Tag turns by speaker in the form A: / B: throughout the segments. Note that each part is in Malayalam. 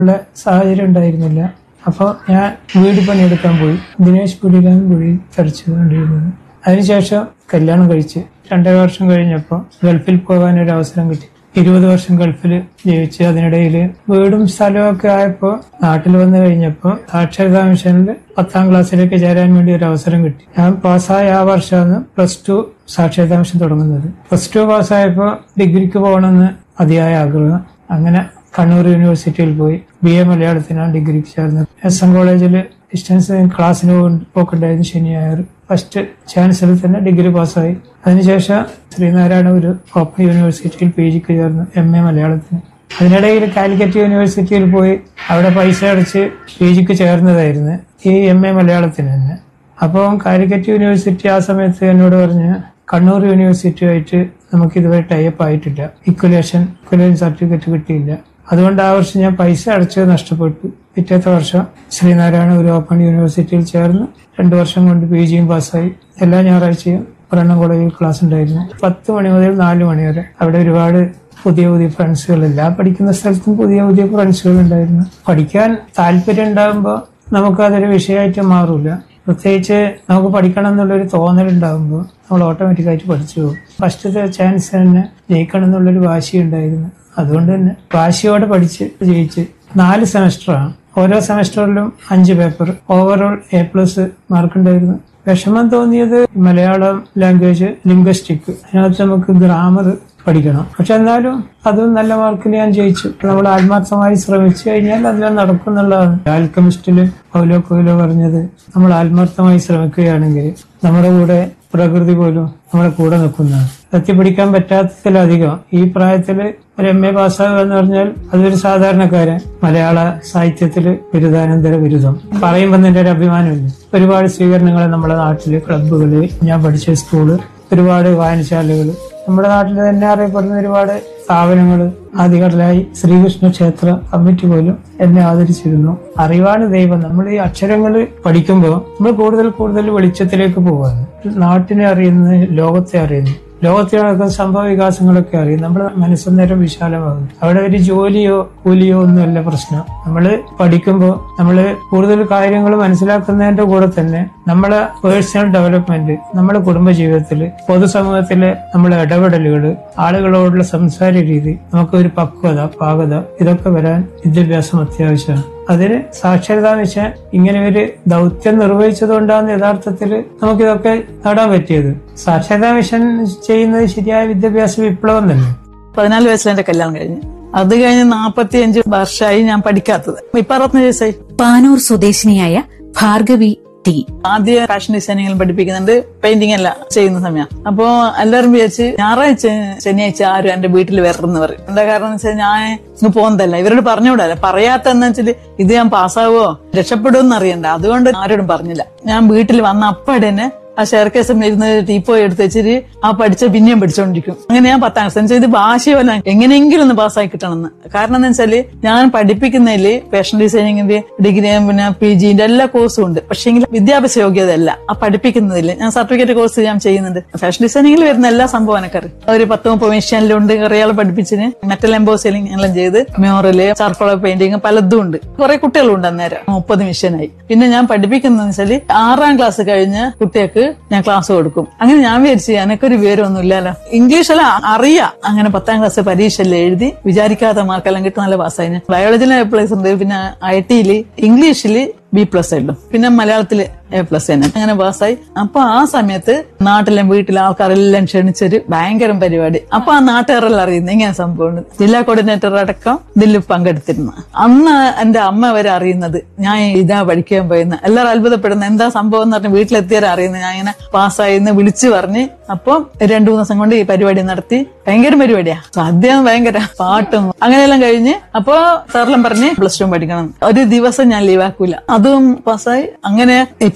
A: ഉള്ള സാഹചര്യം ഉണ്ടായിരുന്നില്ല അപ്പോൾ ഞാൻ വീട് പണിയെടുക്കാൻ പോയി ദിനേശ് കുടിയിലാണ് കുഴി തടിച്ചുകൊണ്ടിരുന്നത് അതിനുശേഷം കല്യാണം കഴിച്ച് രണ്ടര വർഷം കഴിഞ്ഞപ്പോൾ ഗൾഫിൽ പോകാൻ ഒരു അവസരം കിട്ടി ഇരുപത് വർഷം ഗൾഫിൽ ജീവിച്ച് അതിനിടയിൽ വീടും സ്ഥലവും ഒക്കെ ആയപ്പോൾ നാട്ടിൽ വന്നു കഴിഞ്ഞപ്പോൾ സാക്ഷരതാ മിഷനിൽ പത്താം ക്ലാസ്സിലേക്ക് ചേരാൻ വേണ്ടി ഒരു അവസരം കിട്ടി ഞാൻ പാസ്സായ ആ വർഷമാണ് പ്ലസ് ടു സാക്ഷരതാ മിഷൻ തുടങ്ങുന്നത് പ്ലസ് ടു പാസ്സായപ്പോൾ ഡിഗ്രിക്ക് പോകണമെന്ന് അതിയായ ആഗ്രഹം അങ്ങനെ കണ്ണൂർ യൂണിവേഴ്സിറ്റിയിൽ പോയി ബി എ മലയാളത്തിനാണ് ഡിഗ്രിക്ക് ചേർന്നത് എസ് എൻ കോളേജിൽ ഡിസ്റ്റൻസ് ക്ലാസ്സിന് പോക്കുണ്ടായിരുന്നു ശനി ഞായർ ഫസ്റ്റ് ചാൻസലിൽ തന്നെ ഡിഗ്രി പാസ്സായി അതിനുശേഷം ശ്രീനാരായണ ഒരു ഓപ്പൺ യൂണിവേഴ്സിറ്റിയിൽ പി ജിക്ക് ചേർന്നു എം എ മലയാളത്തിന് അതിനിടയിൽ കാലിക്കറ്റ് യൂണിവേഴ്സിറ്റിയിൽ പോയി അവിടെ പൈസ അടച്ച് പി ജിക്ക് ചേർന്നതായിരുന്നു ഈ എം എ മലയാളത്തിന് തന്നെ അപ്പോൾ കാലിക്കറ്റ് യൂണിവേഴ്സിറ്റി ആ സമയത്ത് എന്നോട് പറഞ്ഞ് കണ്ണൂർ യൂണിവേഴ്സിറ്റിയുമായിട്ട് നമുക്ക് ഇതുവരെ ടൈപ്പ് ആയിട്ടില്ല ഇക്വലേഷൻ ഇക്വലേഷൻ സർട്ടിഫിക്കറ്റ് കിട്ടിയില്ല അതുകൊണ്ട് ആ വർഷം ഞാൻ പൈസ അടച്ചത് നഷ്ടപ്പെട്ടു പിറ്റേത്തെ വർഷം ശ്രീനാരായണ ഒരു ഓപ്പൺ യൂണിവേഴ്സിറ്റിയിൽ ചേർന്ന് രണ്ടു വർഷം കൊണ്ട് പി ജിയും പാസ്സായി എല്ലാ ഞായറാഴ്ചയും ഒരെണ്ണം കോളേജിൽ ക്ലാസ് ഉണ്ടായിരുന്നു പത്ത് മണി മുതൽ നാല് മണി വരെ അവിടെ ഒരുപാട് പുതിയ പുതിയ ഫ്രണ്ട്സുകൾ എല്ലാ പഠിക്കുന്ന സ്ഥലത്തും പുതിയ പുതിയ ഫ്രണ്ട്സുകൾ ഉണ്ടായിരുന്നു പഠിക്കാൻ താല്പര്യം ഉണ്ടാകുമ്പോൾ നമുക്ക് അതൊരു വിഷയമായിട്ട് മാറൂല പ്രത്യേകിച്ച് നമുക്ക് പഠിക്കണം എന്നുള്ളൊരു തോന്നൽ ഉണ്ടാകുമ്പോൾ നമ്മൾ ഓട്ടോമാറ്റിക്കായിട്ട് പഠിച്ചു പോകും ഫസ്റ്റത്തെ ചാൻസ് തന്നെ ജയിക്കണം എന്നുള്ളൊരു വാശി ഉണ്ടായിരുന്നു അതുകൊണ്ട് തന്നെ വാശിയോടെ പഠിച്ച് ജയിച്ച് നാല് സെമസ്റ്ററാണ് ഓരോ സെമസ്റ്ററിലും അഞ്ച് paper overall A plus mark ഉണ്ടായിരുന്നു വിഷമം തോന്നിയത് മലയാളം ലാംഗ്വേജ് ലിംഗ്വസ്റ്റിക് അതിനകത്ത് നമുക്ക് ഗ്രാമർ പഠിക്കണം പക്ഷെ എന്നാലും അതും നല്ല മാർക്കിൽ ഞാൻ ജയിച്ചു നമ്മൾ ആത്മാർത്ഥമായി ശ്രമിച്ചു കഴിഞ്ഞാൽ അതെല്ലാം നടക്കും എന്നുള്ളതാണ് ആൽക്കമിസ്റ്റില് പൗലോ കൊയിലോ പറഞ്ഞത് നമ്മൾ ആത്മാർത്ഥമായി ശ്രമിക്കുകയാണെങ്കിൽ നമ്മുടെ കൂടെ പ്രകൃതി പോലും നമ്മുടെ കൂടെ നിൽക്കുന്നതാണ് എത്തിപ്പിടിക്കാൻ പറ്റാത്തതിലധികം ഈ പ്രായത്തില് ഒരു എം എ പാസ്സാകുക എന്ന് പറഞ്ഞാൽ അതൊരു സാധാരണക്കാരൻ മലയാള സാഹിത്യത്തില് ബിരുദാനന്തര ബിരുദം പറയുമ്പോൾ തന്നെ ഒരു അഭിമാനമില്ല ഒരുപാട് സ്വീകരണങ്ങൾ നമ്മുടെ നാട്ടില് ക്ലബ്ബുകള് ഞാൻ പഠിച്ച സ്കൂള് ഒരുപാട് വായനശാലകള് നമ്മുടെ നാട്ടിൽ തന്നെ അറിയപ്പെടുന്ന ഒരുപാട് സ്ഥാപനങ്ങൾ ആദ്യഘട്ടലായി ശ്രീകൃഷ്ണ ക്ഷേത്ര കമ്മിറ്റി പോലും എന്നെ ആദരിച്ചിരുന്നു അറിവാണ് ദൈവം നമ്മൾ ഈ അക്ഷരങ്ങൾ പഠിക്കുമ്പോൾ നമ്മൾ കൂടുതൽ കൂടുതൽ വെളിച്ചത്തിലേക്ക് പോവാണ് നാട്ടിനെ അറിയുന്നു ലോകത്തെ അറിയുന്നു ലോകത്തിൽ നടക്കുന്ന സംഭവ വികാസങ്ങളൊക്കെ അറിയും നമ്മുടെ മനസ്സന്നേരം വിശാലമാകും അവിടെ ഒരു ജോലിയോ കൂലിയോ ഒന്നുമല്ല പ്രശ്നം നമ്മൾ പഠിക്കുമ്പോൾ നമ്മൾ കൂടുതൽ കാര്യങ്ങൾ മനസ്സിലാക്കുന്നതിന്റെ കൂടെ തന്നെ നമ്മളെ പേഴ്സണൽ ഡെവലപ്മെന്റ് നമ്മുടെ കുടുംബജീവിതത്തിൽ പൊതുസമൂഹത്തിലെ നമ്മളെ ഇടപെടലുകൾ ആളുകളോടുള്ള സംസാര രീതി നമുക്ക് ഒരു പക്വത പാകത ഇതൊക്കെ വരാൻ വിദ്യാഭ്യാസം അത്യാവശ്യമാണ് അതിന് സാക്ഷരതാ മിഷൻ ഇങ്ങനെ ഒരു ദൗത്യം നിർവഹിച്ചതുകൊണ്ടാണ് യഥാർത്ഥത്തിൽ നമുക്കിതൊക്കെ നേടാൻ പറ്റിയത് സാക്ഷരതാ മിഷൻ ചെയ്യുന്നത് ശരിയായ വിദ്യാഭ്യാസ വിപ്ലവം തന്നെ
B: പതിനാല് വയസ്സിൽ എന്റെ കല്യാണം കഴിഞ്ഞു അത് കഴിഞ്ഞ് നാപ്പത്തി അഞ്ച് വർഷമായി ഞാൻ പഠിക്കാത്തത് ഇപ്പൊ അറുപത്തഞ്ച് വയസ്സായി
C: പാനൂർ സ്വദേശിനിയായ ഭാർഗവി ടി
B: ആദ്യം ഫാഷൻ ഡിസൈനിങ് പഠിപ്പിക്കുന്നുണ്ട് പെയിന്റിംഗ് എല്ലാം ചെയ്യുന്ന സമയം അപ്പോ എല്ലാവരും വിചാരിച്ച് ഞായറാഴ്ച ശനിയാഴ്ച ആരും എന്റെ വീട്ടിൽ വരണമെന്ന് പറയും എന്താ കാരണം എന്ന് വെച്ചാൽ ഞാൻ ഇങ്ങ് പോകുന്നതല്ല ഇവരോട് പറഞ്ഞുകൂടല്ല പറയാത്തെന്ന് വെച്ചാല് ഇത് ഞാൻ പാസ്സാവോ രക്ഷപ്പെടുമെന്ന് അറിയണ്ട അതുകൊണ്ട് ആരോടും പറഞ്ഞില്ല ഞാൻ വീട്ടിൽ വന്ന അപ്പടെ തന്നെ ആ ഷെയർ കേസ് ഇരുന്ന് ടീപ്പോ എടുത്ത് വെച്ചിട്ട് ആ പഠിച്ച പിന്നെയും പഠിച്ചോണ്ടിരിക്കും അങ്ങനെ ഞാൻ പത്താം ക്ലാസ് എന്ന് വെച്ചാൽ ഇത് ഭാഷയല്ല എങ്ങനെയെങ്കിലും ഒന്ന് പാസ്സായി കിട്ടണമെന്ന് കാരണം എന്ന് വെച്ചാല് ഞാൻ പഠിപ്പിക്കുന്നതില് ഫാഷൻ ഡിസൈനിങ്ങിന്റെ ഡിഗ്രി പിന്നെ പി ജിന്റെ എല്ലാ കോഴ്സും ഉണ്ട് പക്ഷേ വിദ്യാഭ്യാസ യോഗ്യത അല്ല ആ പഠിപ്പിക്കുന്നതിൽ ഞാൻ സർട്ടിഫിക്കറ്റ് കോഴ്സ് ഞാൻ ചെയ്യുന്നുണ്ട് ഫാഷൻ ഡിസൈനിങ്ങിൽ വരുന്ന എല്ലാ സംഭവം എനിക്കറിയാം ഒരു പത്ത് മുപ്പത് മെഷീനിലുണ്ട് കുറേ ആൾ പഠിപ്പിച്ചിന് മെറ്റൽ എംബോസിലിംഗ് എല്ലാം ചെയ്ത് മ്യൂറല് ചാർക്കോള പെയിന്റിങ് പലതും ഉണ്ട് കുറെ കുട്ടികളുണ്ട് അന്നേരം മുപ്പത് മെഷീനായി പിന്നെ ഞാൻ പഠിപ്പിക്കുന്നതെന്ന് വെച്ചാല് ആറാം ക്ലാസ് കഴിഞ്ഞ് കുട്ടികൾക്ക് ഞാൻ ക്ലാസ് കൊടുക്കും അങ്ങനെ ഞാൻ വിചാരിച്ചു എനക്കൊരു വിവരമൊന്നും ഇല്ലല്ലോ ഇംഗ്ലീഷെല്ലാം അറിയാം അങ്ങനെ പത്താം ക്ലാസ് പരീക്ഷയെല്ലാം എഴുതി വിചാരിക്കാത്ത മാർക്കെല്ലാം കിട്ടി നല്ല പാസ്സായി ബയോളജിയിൽ എ പ്ലസ് ഉണ്ട് പിന്നെ ഐ ടിയിൽ ഇംഗ്ലീഷിൽ ബി പ്ലസ് ആയിട്ടും പിന്നെ മലയാളത്തില് എ പ്ലസ് തന്നെ അങ്ങനെ പാസ്സായി അപ്പൊ ആ സമയത്ത് നാട്ടിലെ വീട്ടിലെ ആൾക്കാരെല്ലാം ക്ഷണിച്ചൊരു ഭയങ്കര പരിപാടി അപ്പൊ ആ നാട്ടുകാരെല്ലാം അറിയുന്നത് ഇങ്ങനെ സംഭവം ജില്ലാ കോർഡിനേറ്റർ അടക്കം ഇതിൽ പങ്കെടുത്തിരുന്നു അന്ന് എന്റെ അമ്മ വരെ അറിയുന്നത് ഞാൻ ഇതാ പഠിക്കാൻ പോയെന്ന് എല്ലാവരും അത്ഭുതപ്പെടുന്ന എന്താ സംഭവം എന്ന് പറഞ്ഞ് വീട്ടിലെത്തിയാലും അറിയുന്നത് ഞാൻ ഇങ്ങനെ പാസ്സായി എന്ന് വിളിച്ചു പറഞ്ഞ് അപ്പം രണ്ടു മൂന്ന് ദിവസം കൊണ്ട് ഈ പരിപാടി നടത്തി ഭയങ്കര പരിപാടിയാ സദ്യ ഭയങ്കര പാട്ടും അങ്ങനെയെല്ലാം കഴിഞ്ഞ് അപ്പൊ സാറെല്ലാം പറഞ്ഞ് പ്ലസ് ടു പഠിക്കണം ഒരു ദിവസം ഞാൻ ലീവാക്കൂല അതും പാസ്സായി അങ്ങനെ ഇപ്പൊ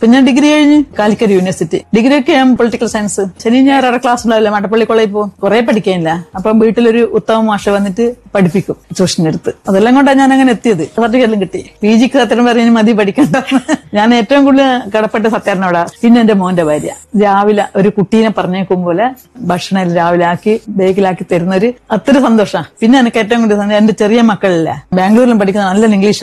B: പിന്നെ ഡിഗ്രി കഴിഞ്ഞ് കാലിക്കറ്റ് യൂണിവേഴ്സിറ്റി ഡിഗ്രി ഒക്കെ ഞാൻ പൊളിറ്റിക്കൽ സയൻസ് ശനി ഞായർ ക്ലാസ് ഉണ്ടാവില്ല മട്ടപ്പള്ളി കോളേജിൽ പോകും കുറെ പഠിക്കാനില്ല അപ്പം വീട്ടിലൊരു ഉത്തമ മാഷ വന്നിട്ട് പഠിപ്പിക്കും ട്യൂഷൻ്റെ അടുത്ത് അതെല്ലാം കൊണ്ടാണ് ഞാൻ അങ്ങനെ എത്തിയത് സർട്ടിഫിക്കറ്റും കിട്ടി പി ജിക്ക് സത്യം പറഞ്ഞ് മതി പഠിക്കണ്ട ഞാൻ ഏറ്റവും കൂടുതൽ കടപ്പെട്ട സത്യാരണോടാ പിന്നെ എന്റെ മോന്റെ ഭാര്യ രാവിലെ ഒരു കുട്ടീനെ പറഞ്ഞേക്കും പോലെ ഭക്ഷണം എല്ലാം രാവിലെ ആക്കി ബേഗിലാക്കി തരുന്നൊരു അത്ര സന്തോഷമാണ് പിന്നെ എനിക്ക് ഏറ്റവും കൂടുതൽ സന്തോഷം എന്റെ ചെറിയ മക്കളില്ലേ ബാംഗ്ലൂരിലും പഠിക്കുന്ന നല്ല ഇംഗ്ലീഷ്